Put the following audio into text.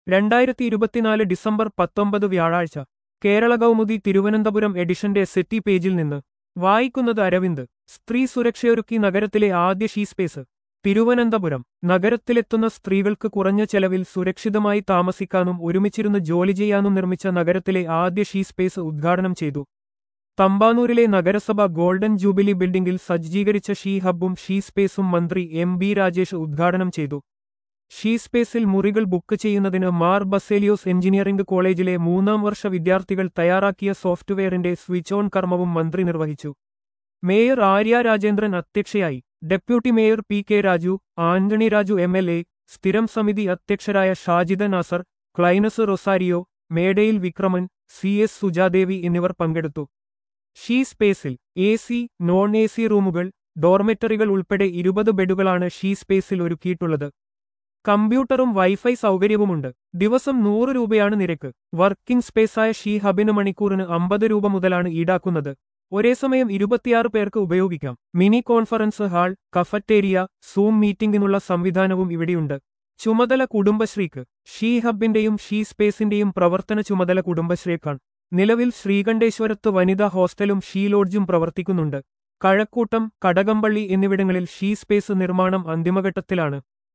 രണ്ടായിരത്തി ഇരുപത്തിനാല് ഡിസംബർ പത്തൊമ്പത് വ്യാഴാഴ്ച കേരള കൗമുദി തിരുവനന്തപുരം എഡിഷന്റെ സെറ്റി പേജിൽ നിന്ന് വായിക്കുന്നത് അരവിന്ദ് സ്ത്രീ സുരക്ഷയൊരുക്കി നഗരത്തിലെ ആദ്യ ഷീ സ്പേസ് തിരുവനന്തപുരം നഗരത്തിലെത്തുന്ന സ്ത്രീകൾക്ക് കുറഞ്ഞ ചെലവിൽ സുരക്ഷിതമായി താമസിക്കാനും ഒരുമിച്ചിരുന്ന് ജോലി ചെയ്യാനും നിർമ്മിച്ച നഗരത്തിലെ ആദ്യ ഷീ സ്പേസ് ഉദ്ഘാടനം ചെയ്തു തമ്പാനൂരിലെ നഗരസഭ ഗോൾഡൻ ജൂബിലി ബിൽഡിംഗിൽ സജ്ജീകരിച്ച ഷീ ഹബ്ബും ഷീ സ്പേസും മന്ത്രി എം ബി രാജേഷ് ഉദ്ഘാടനം ചെയ്തു ഷീ സ്പേസിൽ മുറികൾ ബുക്ക് ചെയ്യുന്നതിന് മാർ ബസേലിയോസ് എഞ്ചിനീയറിംഗ് കോളേജിലെ മൂന്നാം വർഷ വിദ്യാർത്ഥികൾ തയ്യാറാക്കിയ സോഫ്റ്റ്വെയറിന്റെ സ്വിച്ച് ഓൺ കർമ്മവും മന്ത്രി നിർവഹിച്ചു മേയർ ആര്യ രാജേന്ദ്രൻ അധ്യക്ഷയായി deputy mayor P K Raju Antony Raju M L A സ്ഥിരം സമിതി അധ്യക്ഷരായ ഷാജിദ നാസർ ക്ലൈനസ് റൊസാരിയോ മേഡയിൽ വിക്രമൻ സി എസ് സുജാദേവി എന്നിവർ പങ്കെടുത്തു ഷീ സ്പേസിൽ A C non A C റൂമുകൾ ഡോർമെറ്ററികൾ ഉൾപ്പെടെ ഇരുപത് ബെഡുകളാണ് ഷീ സ്പേസിൽ ഒരുക്കിയിട്ടുള്ളത് കമ്പ്യൂട്ടറും വൈഫൈ സൗകര്യവുമുണ്ട് ദിവസം നൂറ് രൂപയാണ് നിരക്ക് വർക്കിംഗ് സ്പേസായ ഷീ ഹബിന് മണിക്കൂറിന് അമ്പത് രൂപ മുതലാണ് ഈടാക്കുന്നത് ഒരേ സമയം ഇരുപത്തിയാറ് പേർക്ക് ഉപയോഗിക്കാം mini conference hall cafeteria zoom മീറ്റിംഗിനുള്ള സംവിധാനവും ഇവിടെയുണ്ട് ചുമതല കുടുംബശ്രീക്ക് ഷീ ഹബിന്റെയും ഷീ സ്പേസിന്റെയും പ്രവർത്തന ചുമതല കുടുംബശ്രീക്കാണ് നിലവിൽ ശ്രീകണ്ഠേശ്വരത്ത് വനിതാ ഹോസ്റ്റലും ഷീ ലോഡ്ജും പ്രവർത്തിക്കുന്നുണ്ട് കഴക്കൂട്ടം കടകംപള്ളി എന്നിവിടങ്ങളിൽ ഷീ സ്പേസ് നിർമ്മാണം അന്തിമഘട്ടത്തിലാണ്